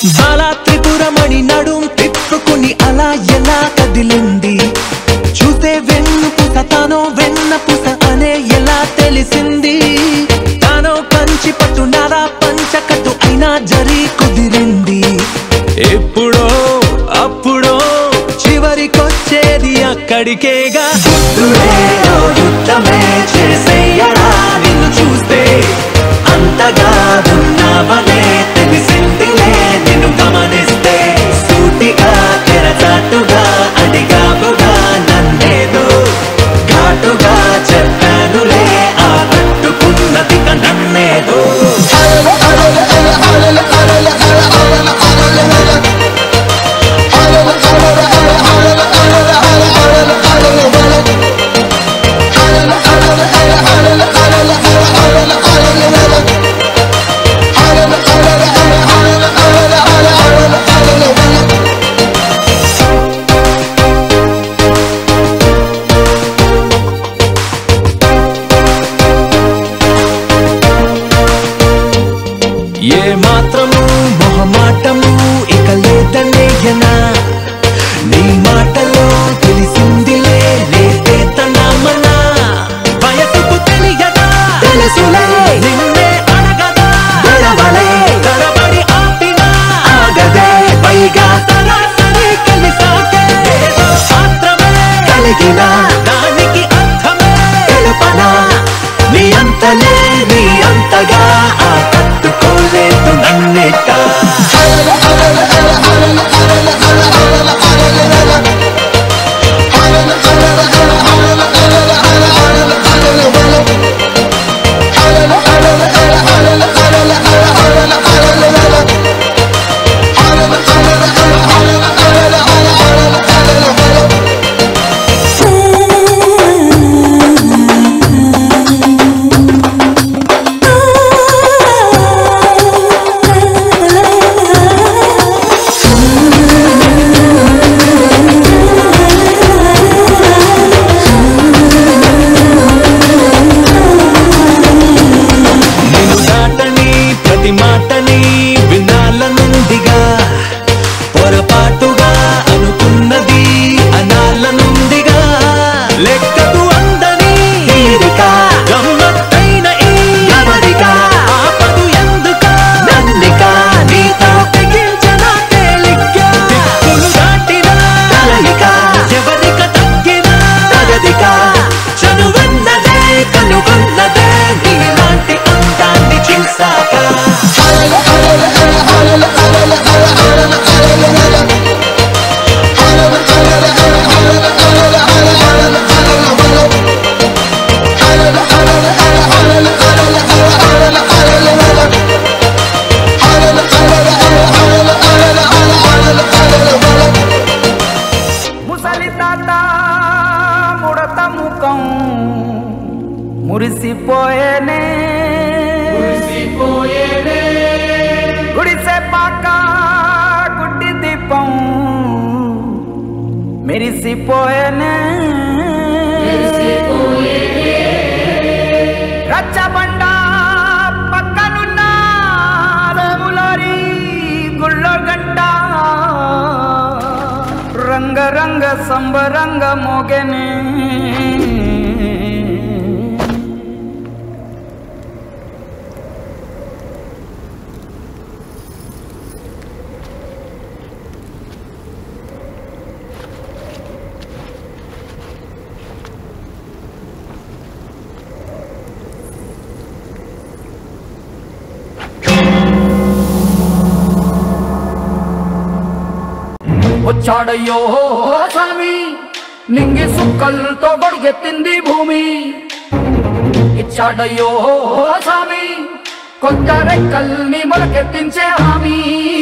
బాలా త్రిపురమణి నడుం తిప్పుకుని అలా ఎలా కదిలింది చూసే వెన్ను పుస తానో వెన్న పుస అనే ఎలా తెలిసింది తానో కంచి పట్టు నారా పంచకట్టు అయినా జరి కుదిరింది ఎప్పుడో అప్పుడో చివరికొచ్చేది అక్కడికేగా బుద్ధుడే ఓ యుద్ధమే చేసేయడా నిన్ను చూస్తే అంతగా ఉన్నావనే తెలిసిందిలే నిన్ను గమనిస్తే సూటిగా తెరచాటుగా అడిగావుగా నన్నేదో ఘాటుగా చెప్పానులే ఆ పట్టుకున్నది నన్నేదో ఏ మాత్రము మొహమాటము ఇక లేదనేయనా నీ మాటలో తెలిసిందిలే లేదే తనమనా వయసుకు తెలియదా తెలుసులే నిన్నే అడగదా గడవలే తరబడి ఆపినా ఆగదే పైగా సరాసరి కలిసాకే ఏదో మాత్రమే కలిగిన దానికి అర్థమే తెలుపనా నీ అంతలే నీ అంతగా ఆ కట్టుకోలేదు నన్నేట నిన్ను దాటని ప్రతి మాటని వినాలనుందిగా పొరపాటుగా అనుకున్నది అనాలనుందిగా లెక్కకు అందని తీరిక గమ్మత్తైన ఈ గమనిక ఆపదు ఎందుక నన్నిక నీతో తెగించిన తేలిక దిక్కులు దాటిన కలయిక ఎవరిక తగ్గిన తగదిక చనువన్నదే కనుగొన్నదే నీలాంటి అందాన్ని చూసాక ముసలి తాత ముడత ముఖం మురిసిపోయేనే గుడిసె పాక గుడ్డి దీపం మెరిసిపోయేనే రచ్చబండ పక్కనున్న రేములారి గుళ్ళో గంట రంగ రంగ సంబరంగ మోగెనే వచ్చాడయ్యో స్వామి నింగి సుక్కలతో గొడిగెత్తింది భూమి ఇచ్చాడయ్యో స్వామి కొత్త రెక్కల్ని మొలకెత్తించే హామీ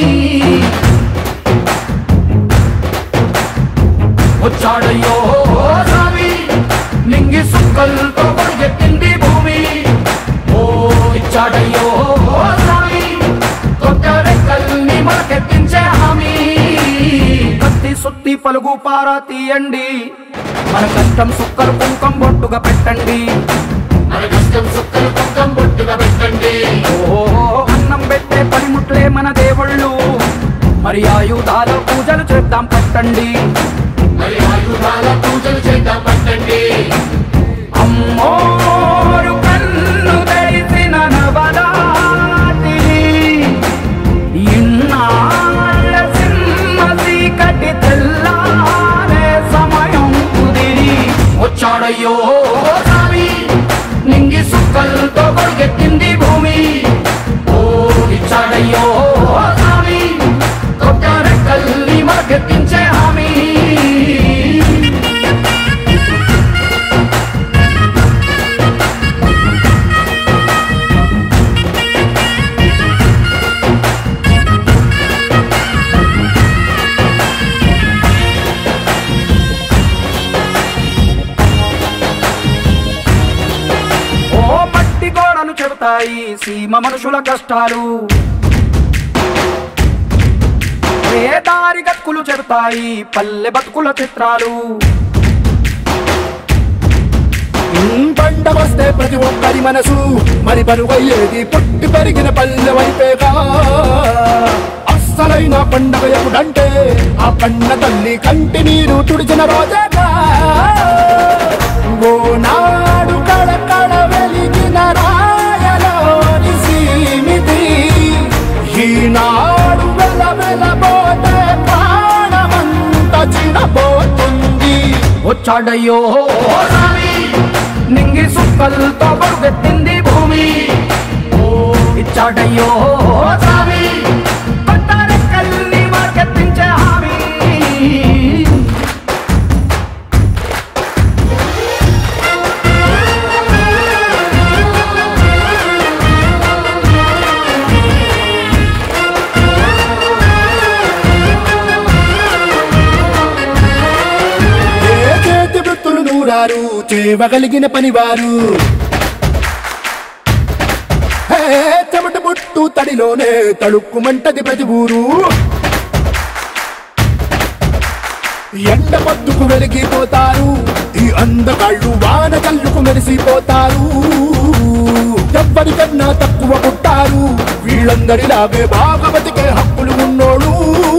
వచ్చాడయ్యో స్వామి నింగి సుక్కలతో గొడిగెత్తింది భూమి ఓ ఇచ్చాడయ్యో స్వామి కొత్త రెక్కల్ని మొలకెత్తించే హామీ కత్తి సుత్తి పలుగు పారా తీయండి మన కష్టం సుక్కలు కుంకం బొట్టుగా పెట్టండి మన కష్టం సుక్కలు పక్కం బొట్టుగా పెట్టండి ఓ అన్నం పెట్టే పనిముట్లే మన దేవుళ్ళు మరి ఆయుధాల పూజలు చేద్దాం పట్టండి మరి ఆయుధాల పూజలు చేద్దాం పట్టండి అమ్మోరు కన్ను తెరిసిన నవరాత్రి ఇన్నాళ్ళ సింహ చీకటి తెల్లారే సమయం కుదిరి వచ్చాడయ్యో స్వామి నింగి సుక్కలతో కొడుకెత్తింది భూమి ఓ ఇచ్చాడయ్యో స్వామి కొత్త రెక్కల్ని మనకెత్తించే హామీ ఓ మట్టి గోడలు చెబుతాయి సీమ మనుషుల కష్టాలు ఏ దారి గక్కులు చెబుతాయి పల్లె బతుకుల చిత్రాలు పంట వస్తే ప్రతి ఒక్కరి మనసు మరి పరువయ్యేది పుట్టి పెరిగిన పల్లె వైపేగా అస్సలైన పండగ ఎప్పుడంటే ఆ పండ తల్లి కంటి నీరు తుడిచిన రోజేగా ఓ నాడు కడకడ వెలిగిన రాయలోని సీమితి ఈనాడు వెల వెలబోతే ప్రాణమంత చిడబోతుంది వచ్చాడయ్యో స్వామి నింగి సుక్కలతో పరుగెత్తింది భూమి ఓ ఇచ్చాడయ్యో స్వామి కొత్త రెక్కల్ని మనకెత్తించే హామీ ఏ చేతి వృత్తులు నూరారు చేయగలిగిన పనివారు హే, చెమట పుట్టు తడిలోనే తడుక్కుమంటది ప్రతి ఊరు ఎండ పద్దుకు వెలిగిపోతారు ఈ అందగాళ్ళు వాన కళ్ళుకు మెరిసిపోతారు ఎవ్వరికన్నా తక్కువ పుట్టారు వీళ్ళందరిలాగే బాగా బతికే హక్కులు ఉన్నోడు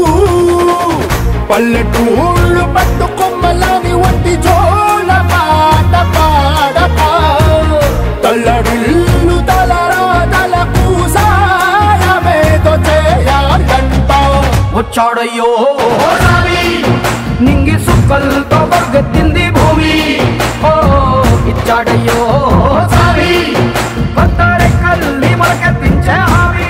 పల్లెటూళ్ళు పట్టు కొమ్మలని వంటి జోల పాట పాడక తల్లడిల్లు తలరా తలకు సాయమేదో చేయాలంట వచ్చాడయ్యో స్వామి నింగి సుక్కలతో పరుగెత్తింది భూమి ఓ ఇచ్చాడయ్యో స్వామి కొత్త రెక్కల్ని మనకెత్తించే హామీ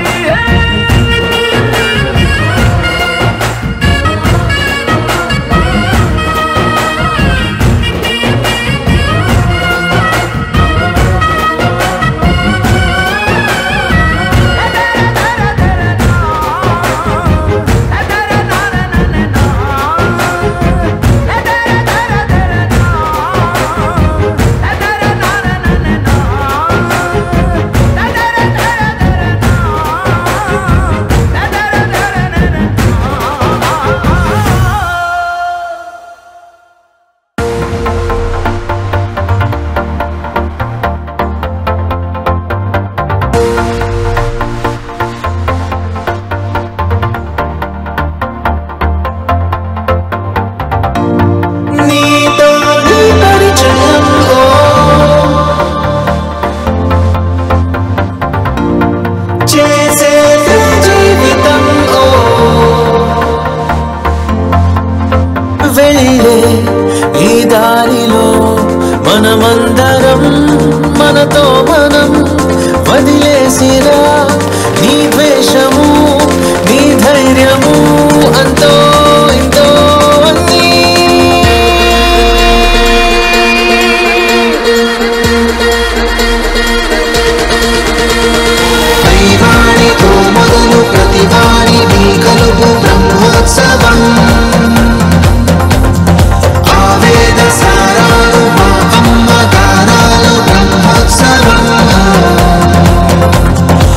నీతో నీ పరిచయం ఓ చేసే జీవితం ఓ వెళ్ళే ఈ దారిలో మనమందరం మనతో మనం వదిలేసిరా నీ ద్వేషము నీ ధైర్యము అంతో ఇంతో అన్నీ దైవానితో మొదలు ప్రతివారి నీ కలుగు బ్రహ్మోత్సవం ఆవేద సారాలు మా అమ్మ గారాలు బ్రహ్మోత్సవం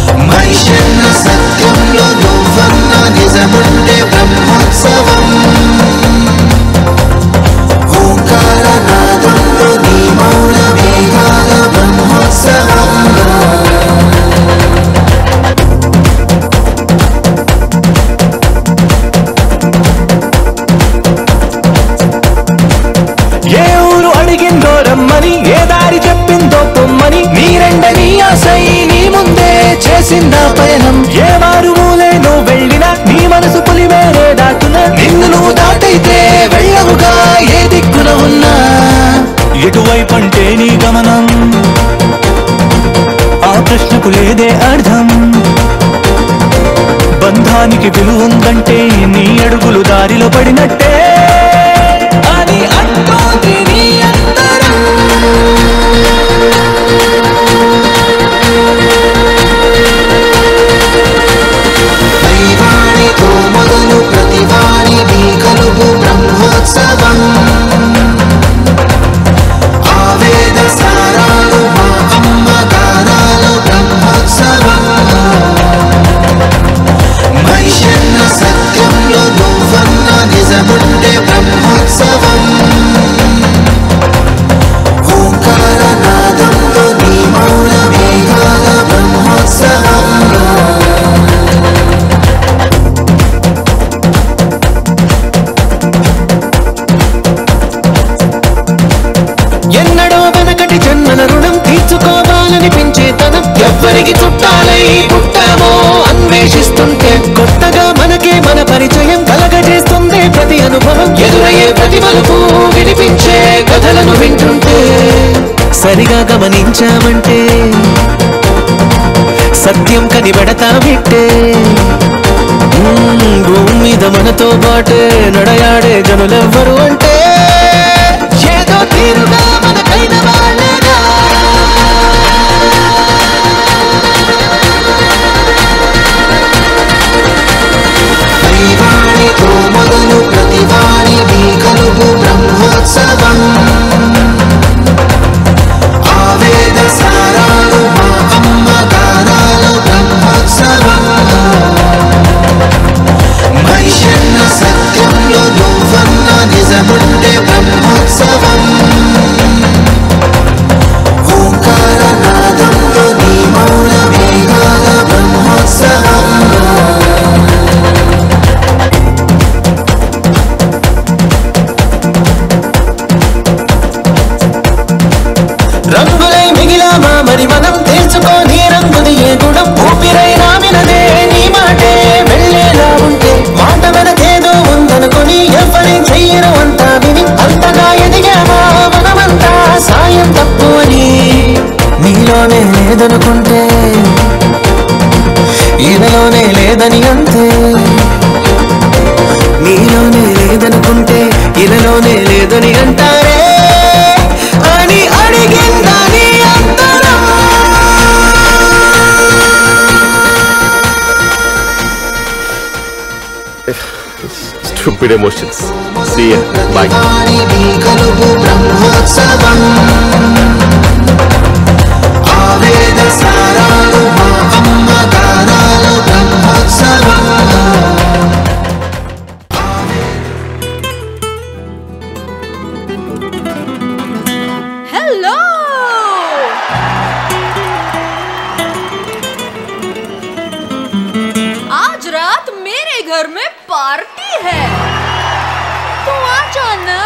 చేసిందా పయనం ఏ వారు మూలేనో వెళ్ళినా నీ మనసు పులిమేరే దాటునా నిన్ను నువ్వు దాటైతే వెళ్ళవుగా ఏ దిక్కున ఉన్నా ఎటువైపంటే నీ గమనం ఆ ప్రశ్నకు లేదే అర్థం బంధానికి విలువుందంటే నీ అడుగులు దారిలో పడినట్టే అని అంటోంది నీ అంతరం దైవానితో మొదలు ప్రతివాణి నీ కలుగు బ్రహ్మోత్సవం ఆవేద సారాలు మా అమ్మ గారాలు బ్రహ్మోత్సవం మనిషన్న సత్యంలో నువ్వన్న నిజముండే బ్రహ్మోత్సవం ఓంకార నాదంలో నీ మౌన మేఘాల బ్రహ్మోత్సవం ఎన్నడో వెనకటి జన్మల రుణం తీర్చుకోవాలనిపించే తనం ఎవ్వరికి చుట్టాలై పుట్టామో అన్వేషిస్తుంటే కొత్తగా మనకే మన పరిచయం కలగజేస్తుంది ప్రతి అనుభవం ఎదురయ్యే ప్రతి మలుపు వినిపించే కథలను వింటుంటే సరిగా గమనించామంటే సత్యం కనిపెడతా విట్టే మ్మ్, భూమి మీద మనతో పాటే నడయాడే జనులెవ్వరు అంటే ఏదో తీరుగా మనకైన వాళ్ళేగా దైవానితో మొదలు ప్రతివాణి నీ కలుగు బ్రహ్మోత్సవం ఆవేద సారాలు మా అమ్మ గారాలు బ్రహ్మోత్సవం మనిషన్న సత్యంలో నువ్వన్న నిజముండే బ్రహ్మోత్సవం ఓంకార నాదంలో నీ మౌన మేఘాల బ్రహ్మోత్సవం రంగులై మిగిలామా మరి మనం తెలుసుకోని రంగుది ఏ గుణం ఊపిరై నామినదే నీ మాటే వెళ్ళేలా ఉంటే మాట వెనకేదో ఉందనుకొని ఎవరి చెయ్యరు అంతా విని అంతగా ఎదిగామా మనమంతా సాయం తప్పు అని నీలోనే లేదనుకుంటే ఈయనలోనే లేదని అంతే నీలోనే లేదనుకుంటే ఇలాలోనే లేదని అంటారే అని అడిగిందని అంతరం Stupid emotions. See ya. Bye. ప్రతివాణి నీ కలుగు బ్రహ్మోత్సవం ఆవేద సారాలు మా అమ్మ గారాలు బ్రహ్మోత్సవం हेलो आज रात मेरे घर में पार्टी है तो आ जाना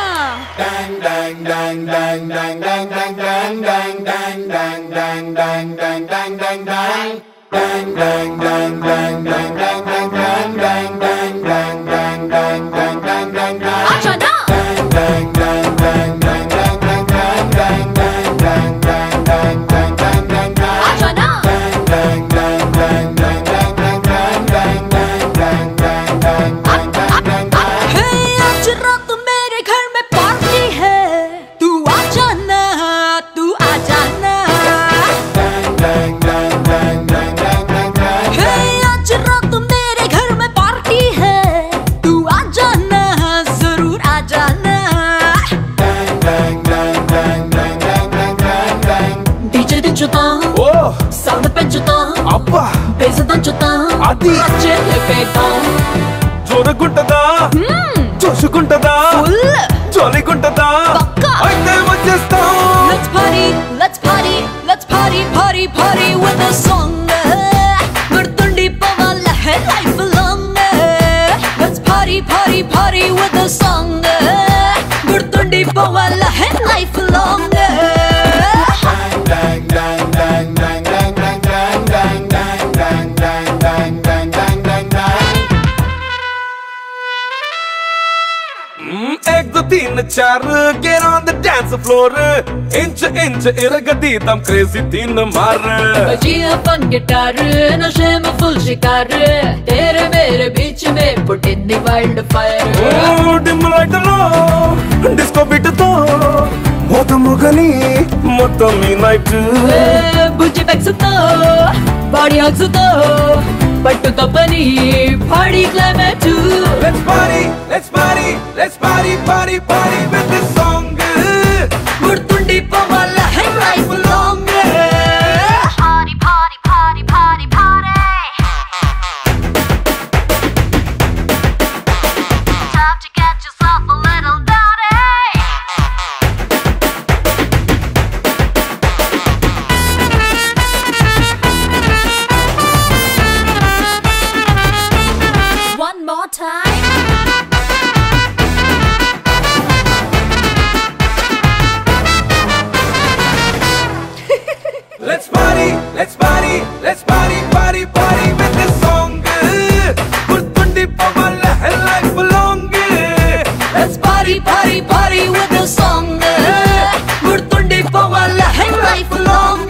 आ जाना आ जाना हे, आज रात मेरे घर में पार्टी है तू आ जाना तू आ जाना हे, आज रात मेरे घर में पार्टी है तू आ जाना जरूर आ जाना डीजे దించుతా ఓ సౌండ్ పెంచుతా అబ్బా బేస్ దంచుతా అది. చెల్లెపేటా చూరకుంటదా చూసుకుంటదా ఫుల్ చొలికుంటదా పక్కా. అయితే వచ్చేస్తాం Let's party, let's party, let's party, party, party with a song. గుర్తుండి పోవాల life long Let's party, party, party with a song. గుర్తుండి పోవాల లైఫ్ లాంగ్ तीन चार get on the dance floor इंच इंच इरगदीदम crazy तीन मार बजिया फन गिटार नशे में फुल शिकार तेरे मेरे बीच में put in the wild fire dim light లో డిస్కో బిట్ తో మోత మొగని మొత్తం ఈ నైట్ బుజ్జి పెక్స్ తో బాడీ హగ్స్ తో పట్టుతో పని పాడి climax Let's party, let's party, let's party, party, party with this song. గుర్తుండి పోవాల high life long Party, party, party, party, party. Time to get yourself a little naughty. One more time. Let's party, let's party, let's party, party, party with this song. గుర్తుండి పోవాల life long. Let's party, party, party with the song. గుర్తుండి పోవాల high life long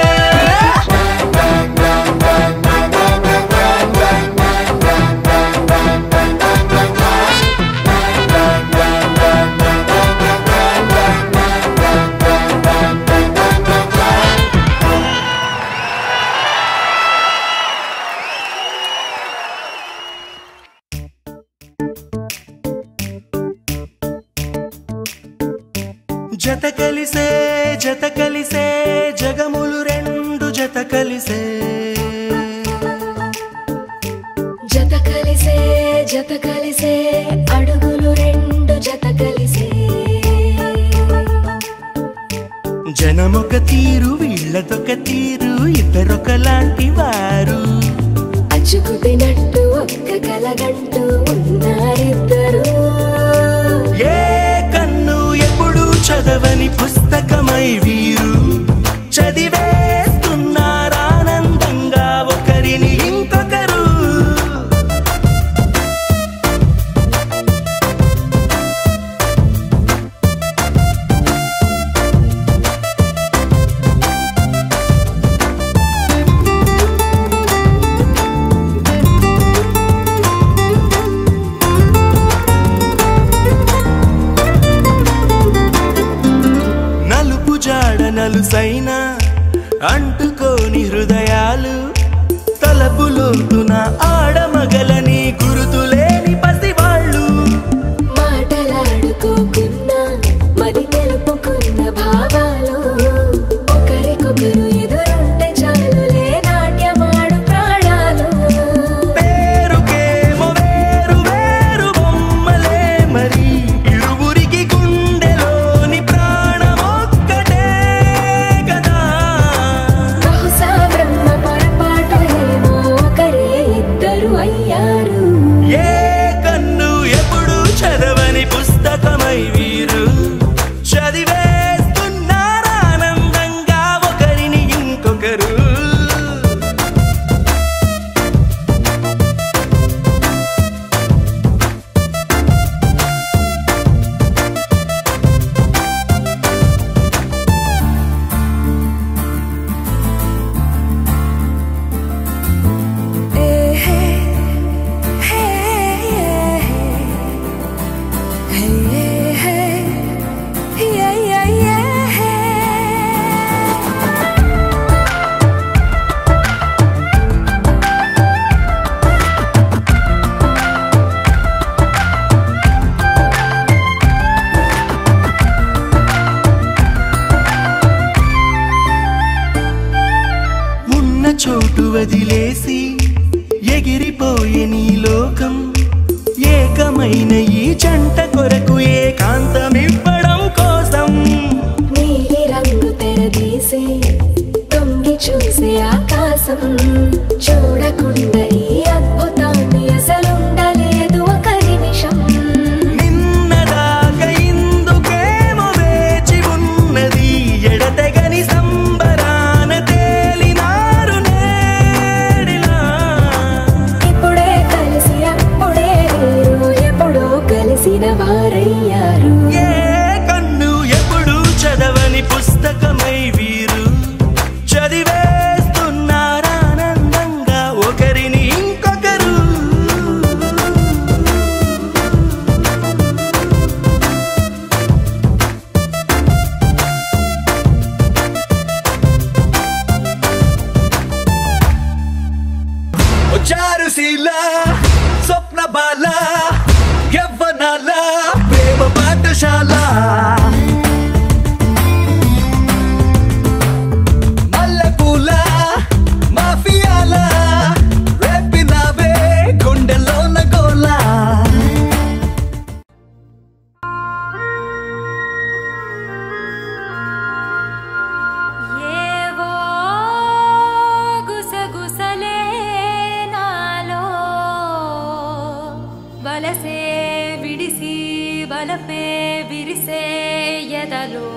జత కలిసే జత కలిసే జగములు రెండు జత కలిసే జత కలిసే జత కలిసే అడుగులు రెండు జత కలిసే జనమొక తీరు వీళ్ళదొక తీరు ఇద్దరొకలాంటి వారు అచ్చుకుతినట్టు ఒక్క కలగంటూ ఉన్నారిద్దరు ఏ కన్ను ఎప్పుడు చదవని పుస్తకమై వీరు చదివేస్తున్నారానందంగా ఒకరిని ఇంకొకరు నలుపు జాడ నలుసైన అంటుకోని హృదయాలు తలపులోతున ఆడమగలని గురుతులేని పసివాళ్ళు మాటలాడుకోకున్నా మరి తెలుపుకున్న భావాలు ఒకరికొకరు ఎదురుంటే చాలులే నాట్యమాడు ప్రాణాలు పేరుకేమో వేరు వేరు బొమ్మలే మరి ఇరువురికి గుండెలోని ప్రాణమొక్కటే కదా బహుశా బ్రహ్మ పొరపాటు ఏమో ఒకరే ఇద్దరు అయ్యారు ఏ కన్ను ఎప్పుడు చదవని పుస్తకమై వీరు చదివేస్తున్నారానందంగా ఒకరిని ఇంకొకరు ఉన్న చోటు వదిలేసి ఎగిరిపోయే నీ లోకం ఏకమైన ఈ జంట కొరకు ఏకాంతమివ్వడం కోసం నీలి రంగు తెరదీసే తొంగి చూసే ఆకాశం చూడకుండా ఈ అద్భుతాన్ని అసలుండలేదు ఒక నిమిషం నిన్నదాకా ఇందుకేమో వేచి ఉన్నది ఎడతెగని సంబరాన తేలినారు నేడిలా ఇప్పుడే కలిసి అప్పుడే వీరు ఎప్పుడో కలిసిన వారయ్యారు కోయిల స్వప్న బాల యవ్వనాల ప్రేమ పాఠశాల మల్లెపూల మాఫియాల రేపినావే గుండెలోన గోలా ఏవో గుసగుసలే నాలో బలసే విడిసి బలపే విరిసే ఎదలో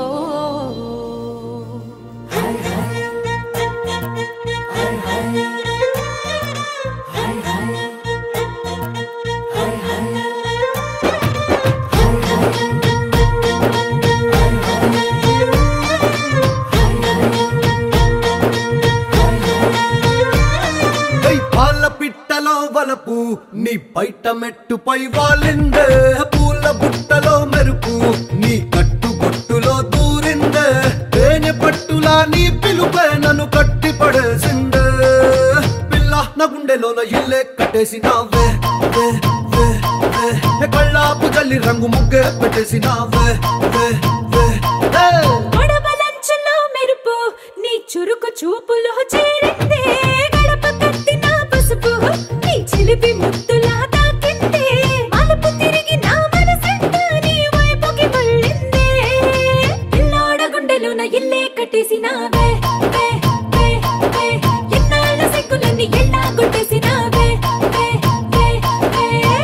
కై పాల పిట్టలో వలపు నీ బయట మెట్టుపై వాలిందే పూల బుట్టలో మెరుపు నీ కట్టు బొట్టులో దూరిందే తేనె పట్టులా నీ పిలుపే నన్ను కట్టి పడేసిందే పిల్ల నా గుండెలోన ఇల్లే కట్టేసినావే వే, వే, వే. ఏ కళ్ళాపు జల్లి రంగు ముగ్గే పెట్టేసినావే వే, వే, వే. గొడవలంచులో మెరుపు నీ చురుకు చూపులో చేరిందే గడప కట్టిన పసుపు నీ చిలిపి ముద్దులా తాకిందే మలుపు తిరిగి నా మనసంత నీ వైపుకి మళ్ళిందే పిల్లోడ గుండెలోన ఇల్లే కట్టేసినావే వే, వే, వే. ఎన్నాళ్ళ సిగ్గులన్నీ ఎళ్ళా కొట్టేసినావే వే, వే, వే.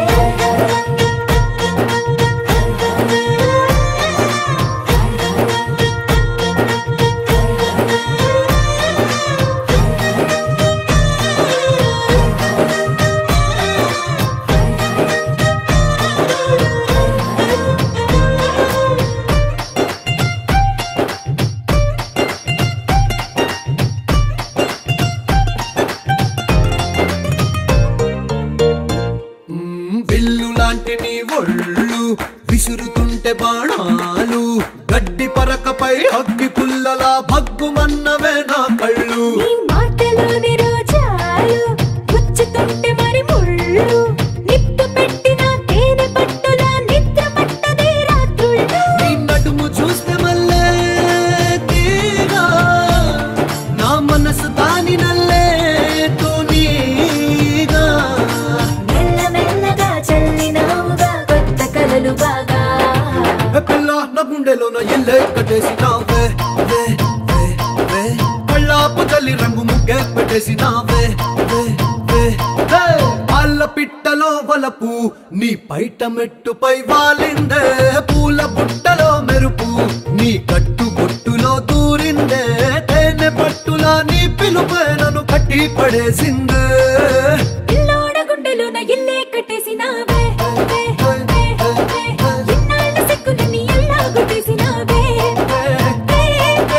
మ్మ్, విల్లు లాంటి నీ ఒళ్ళు విసురుతుంటే బాణాలు గడ్డి పరకపై అగ్గి పుల్లలా భగ్గుమన్నవే నా కళ్ళు నీ మాటలోని రోజాలు గుచ్చుతుంటే మరి ముళ్ళు నిప్పు పెట్టిన తేనె పట్టులా నిద్ర పట్టదే రాత్రుళ్ళు నీ నడుము చూస్తే మల్లే తీగా నా మనసు దాని నల్లే తూనీగా మెల్ల మెల్లగా చల్లినావుగా కొత్త కలలు బాగా ఏ పిల్ల నా గుండెలోన ఇల్లే కట్టేసినావే వే, వే, వే. కళ్ళాపు తల్లి రంగు ముగ్గే పెట్టేసినావే వే, వే, వే. పాల పిట్టలో వలపు నీ బయట మెట్టుపై వాలిందే పూల బుట్టలో మెరుపు నీ కట్టు బొట్టులో దూరిందే తేనె పట్టులా నీ పిలుపే నన్ను కట్టి పడేసిందే పిల్లోడ గుండెలోన ఇల్లే కట్టేసినావే వే, వే, వే. ఇన్నాళ్ళ సిగ్గులన్నీ ఎల్లా కొట్టేసినావే వే, వే.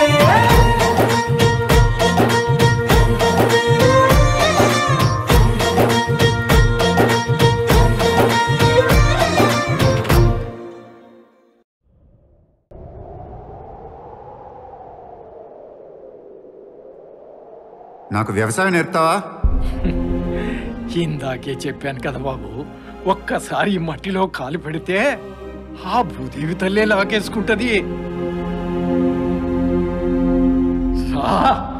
నాకు వ్యవసాయం నేర్పుతావా ఇందాకే చెప్పాను కదా బాబు ఒక్కసారి ఈ మట్టిలో కాలు పెడితే ఆ భూదేవి తల్లే లాగేసుకుంటది రా.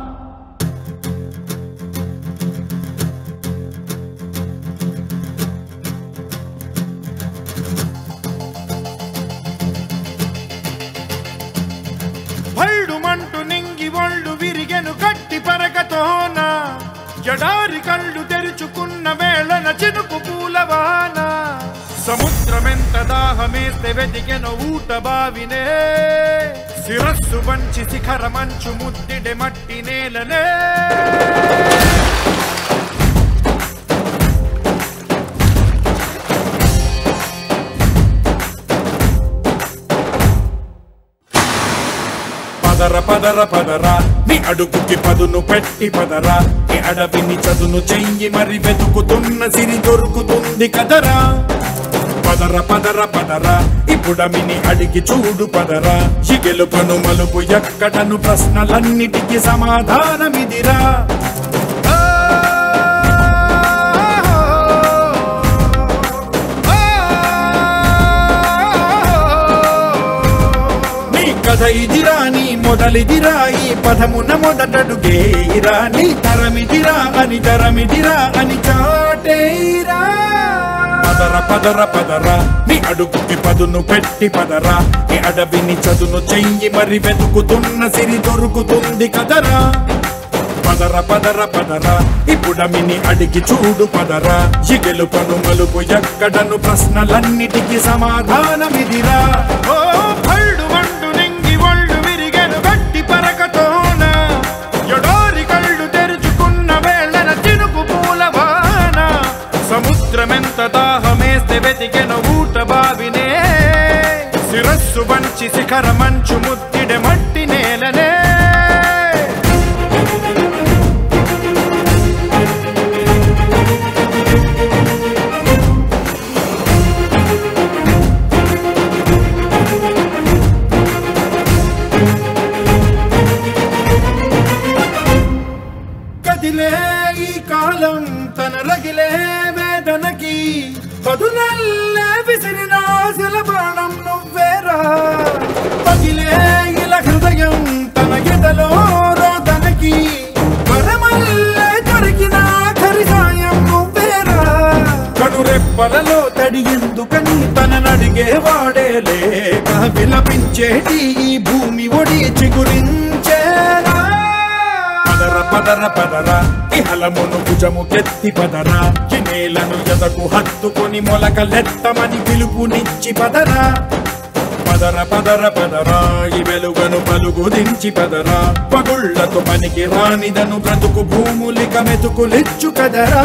భళ్ళుమంటూ నింగి ఒళ్ళు విరిగెను గట్టి పరకతోన జడారి కళ్ళు తెరుచుకున్న వేళన చినుకు పూలవాన సముద్రమెంత దాహమేస్తే వెతికెను ఊట బావినే శిరస్సు వంచి శిఖర మంచు ముద్దిడె మట్టి నేలనే పదర పదర పదరా నీ అడుగుకి పదును పెట్టి పదరా నీ అడవిని చదును చెయ్యి మరి వెతుకుతున్న సిరి దొరుకుతుంది కదరా పదర పదర పదరా ఇప్పుడమిని అడిగి చూడు పదరా గెలుపను మలుపు ఎక్కడను ప్రశ్నలన్నిటికీ సమాధానమిదిరా కథ ఇదిరా నీ మొదలిదిరా ఈ పదమున మొదటడుగేరా నీ తరమిదిరా అని తరమిదిరా అని చాటేరా పదర పదర పదరా నీ అడుగుకి పదును పెట్టి పదరా నీ అడవిని చదును చెయ్యి మరి వెతుకుతున్న సిరి దొరుకుతుంది కదరా పదర పదర పదరా ఇప్పుడమిని అడిగి చూడు పదరా ఇగెలు పను మలుపు ఎక్కడను ప్రశ్నలన్నిటికీ సమాధానమిదిరా ఓ పళ్ళు వండు నింగి ఒళ్ళు విరిగెను గట్టి పరకతోన ఎడోరి కళ్ళు తెరుచుకున్న వేళన చినుకు పూలవాన సముద్రమెంత దాహమేస్తే వెతికెను ఊట బావినే శిరస్సు వంచి శిఖర మంచు ముద్దిడె మట్టి నేలనే కదిలే ఈ కాలం తన రగిలే వేదనకి పదునల్లే విసిరిన ఆశల బాణం నువ్వేరా పగిలే ఇలా హృదయం తన ఎదలో రోదనకి వరమల్లే దొరికిన ఆఖరి సాయం నువ్వేరా కడురెప్పలలో తడి ఎందుకని తననడిగే వాడే లేక విలపించేటి ఈ భూమి ఒడి చిగురించేరా పదర పదర పదర ఇహలమును భుజము కెత్తి పదరా ఈ నేలను ఎదకు హత్తుకొని మొలకలెత్తమని పిలుపునిచ్చి పదరా పదర పదర పదరా ఈ వెలుగను పలుగు దించి పదరా పగుళ్లకు పనికి రానిదను బ్రతుకు భూములిక మెతుకులిచ్చు కదరా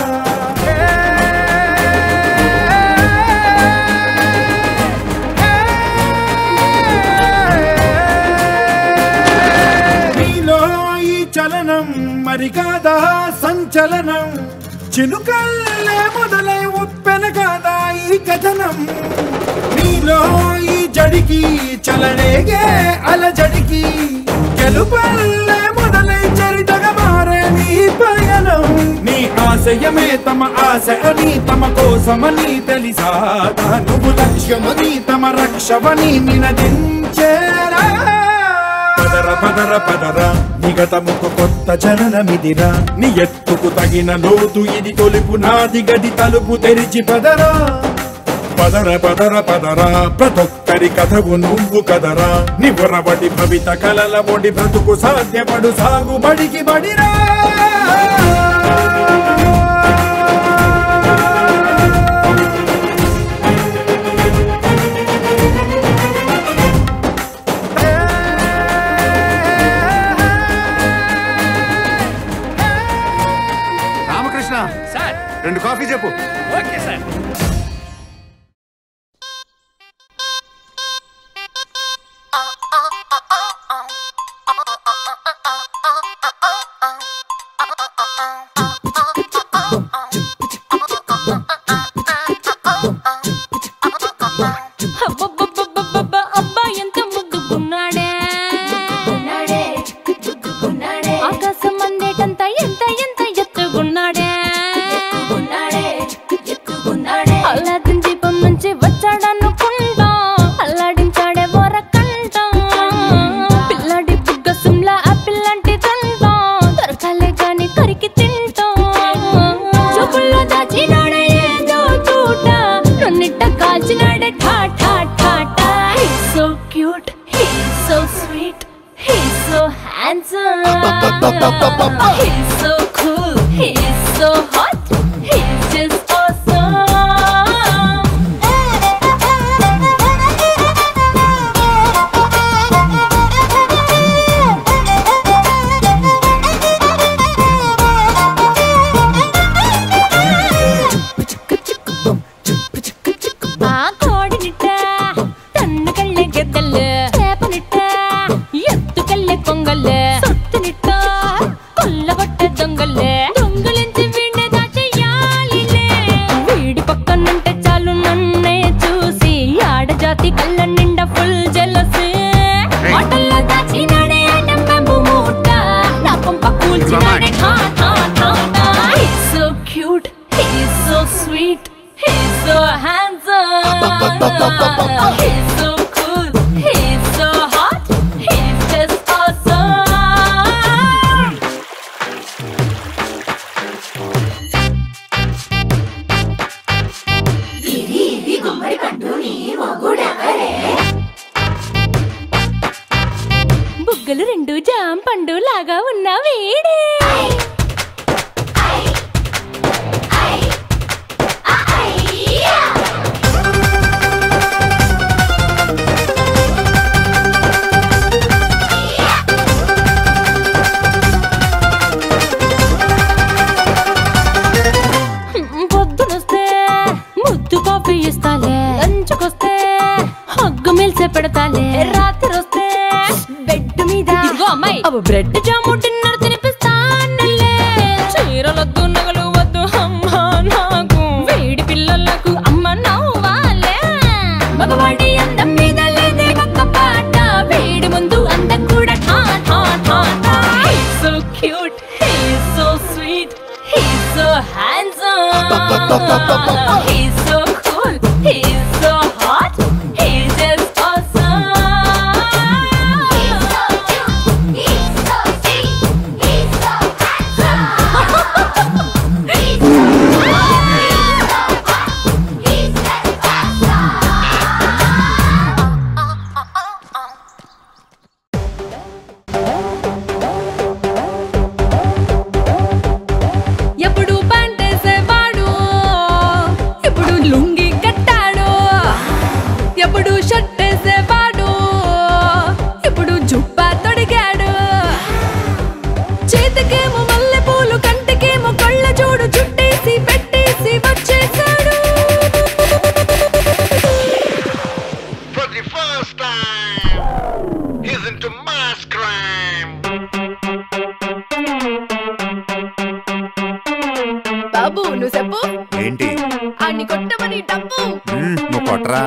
నీలో ఈ చలనం మరి కాదా సంచలనం చినుకల్లే మొదలై ఉప్పెన కాదా ఈ కథనం నీలో ఈ జడికి చలనేగే అలజడికి గెలుపల్లే మొదలై చరితగా మారే నీ పయనం నీ ఆశయమే తమ ఆశ అని తమ కోసమని తెలిసా నువ్వు లక్ష్యమని తమ రక్షవని నినదించేరా పదర పదర పదర నిగతముకు కొత్త జననమిదిరా నీ ఎత్తుకు తగిన లోతు ఇది కొలుపు నాది గది తలుపు తెరిచి పదరా పదర పదర పదరా ప్రతొక్కరి కథవు నువ్వు కదరా నివరబడి భవిత కలల ఒడి బ్రతుకు సాధ్యపడు సాగుబడికి బడిరా రామకృష్ణ సార్ రెండు కాఫీ చెప్పు ఓకే సార్ అబ్బబ్బబ్బబ్బబ్బ, అబ్బా ఎంత ముద్దుకున్నాడే ఆకాశం అందేటంత ఎంత ఎంత ఎత్తుకున్నాడే అల్లాదిన్ దీపం నుంచి వచ్చాడనుకుంటా అల్లాడించాడే వరకంట పిల్లాడి బుగ్గ సిమ్లా ఆపిల్ లాంటి దంతా దొరకాలే గాని కరికి తింటా చూపుల్లో దాచినాడే ఏదో తూట నన్నిట్ట కాల్చినాడే ఠా ఠా ఠా ఠా He's so cute, he's so sweet, he's so handsome. He's so cool, he's so hot, he's just awesome. ఆ కోడినిట్ట తన్నుకెళ్ళే గెద్దలు చేపనిట్ట ఎత్తుకెళ్ళే కొంగల్లే సొత్తునిట్ట కొల్లగొట్టే దొంగల్లే దొంగలించి వీణ్ణి దాచేయాలిలే వీడి పక్కనుంటే చాలు నన్నే చూసి ఆడజాతి కళ్ళ నిండా ఫుల్ జలసి మాటల్లో దాచినాడే ఐటమ్ బాంబు మూట నా కొంప కూల్చినాడే ఠా ఠా ఠా ఠా He's so cute, he's so sweet, he's so handsome. He's so cool, he's so hot, పెడతాలే రాత్రి వస్తే బెడ్ మీద ఇదిగో అమ్మాయి అవి బ్రెడ్ జాము డిన్నర్ తినిపిస్తానులే చీరలొద్దు నగలు వద్దు అమ్మా నాకు వేడి పిల్లలకు అమ్మ నవ్వాలే మగవాడి అందం మీద లేదే ఒక్క పాట వేడి ముందు అందం కూడా ఠా ఠా ఠా ఠా so cute he's so sweet he's so handsome he's so cool he's so hot he's just awesome ఎప్పుడు పంటేసేవాడు ఎప్పుడు లుంగి కట్టాడు ఎప్పుడు షర్ట్ వేసేవాడు ఎప్పుడు జుబ్బా తొడిగాడు చేతికేమో మల్లె పూలు కంటికేమో కళ్ళ జోడు చుట్టేసి పెట్టేసి వచ్చేసాడు For the first time, he's into mass crime. బాబు నువ్వు చెప్పు ఏంటి అన్ని కొట్టమని డబ్బు మ్మ్, నువ్వు కొట్టరా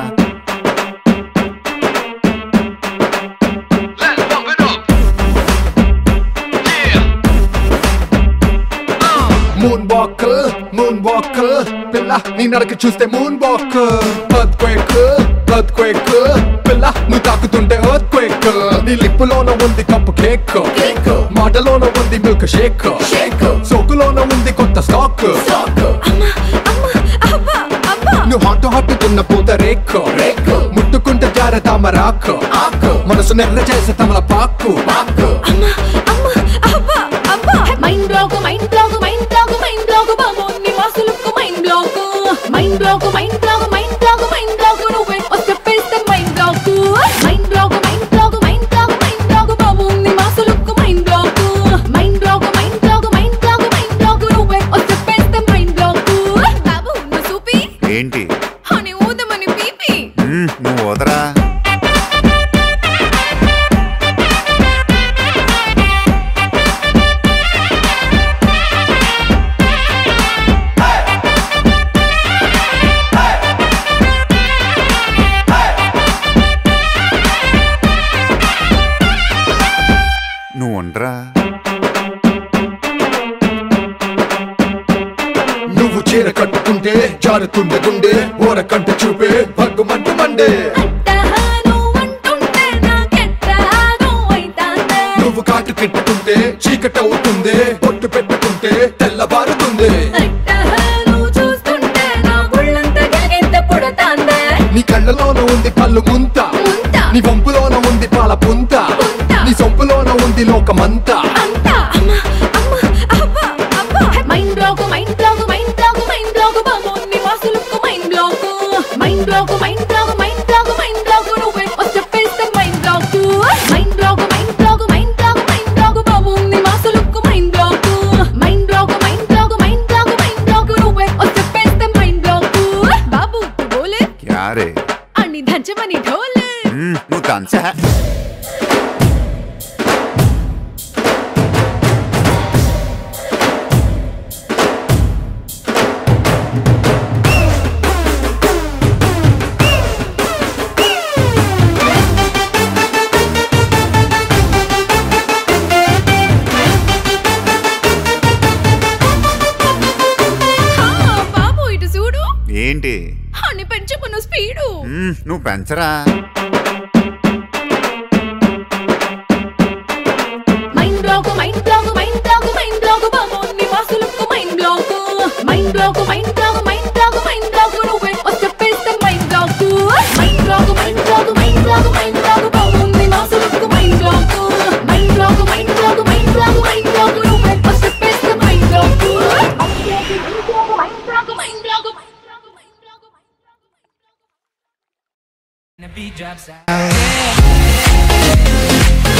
మూన్ వాక్ మూన్ వాక్ పిల్ల నీ నడక చూస్తే moon walk earthquake earthquake పిల్ల నువ్వు తాకుతుంటే ఎర్త్ క్వేక్ నీ లిప్పులోన ఉంది కప్పు కేక్ మాటలోన ఉంది మిల్క్ షేక్ సోకులోన ఉంది కొత్త స్టాక్ నువ్వు హాట్ హాట్ తిన్న పూత రేక్ ముట్టుకుంటే జార తామరాకు మనసు నెర్ర చేసే తమల పాకు mind block mind block mind block mind block బాబు నీ మాసులకు mind block mind block mind block mind block mind block నువ్వే చెప్పేస్తే mind block mind block mind block mind block mind block బాబు నీ మాసులకు mind block mind block mind block mind block mind block నువ్వే చెప్పేస్తే మైండ్ బ్లాక్ బాబు నువ్వు చూపి ఏంటి అని ఊదమని పీపి మ్మ్, నువ్వు వదరా నువ్వు ఉండరా నువ్వు చీర కట్టుకుంటే జారుతుండే గుండె ఓర కంట చూపే భగ్గుమంటు మండే నువ్వు కాటు కెట్టుకుంటే చీకటి అవుతుంది పొట్టు పెట్టుకుంటే తెల్లబారుతుంది నీ కళ్ళలోన ఉంది పళ్ళు ముంత నీ వంపులోన ఉంది పాల పుంత నీ సొంపులోన ఉంది లోకమంతా mind block mind block mind block mind block బాబు నీ మాసులకు mind block mind block mind block mind block mind block నువ్వే చెప్పేస్తే mind block mind block mind block mind block mind block బాబు నీ మాసులకు mind block mind block mind block mind block mind block నువ్వే చెప్పేస్తే మైండ్ బ్లాక్ బాబు తు బోలే యారే అని దంచమని ఢోలే మ్మ్, నువ్వు దంచా హా, బాబు ఇటు చూడు ఏంటి అని పెంచుకున్న స్పీడు మ్మ్, నువ్వు పెంచరా mind block mind block mind block mind block బాబు నీ మాసులకు mind block mind block mind block mind block mind block నువ్వే చెప్పేస్తే mind block mind block mind block mind block mind block బాబు నీ మాసులకు mind block mind block mind block mind block mind block నువ్వే చెప్పేస్తే mind block mind block mind block The beat drops out.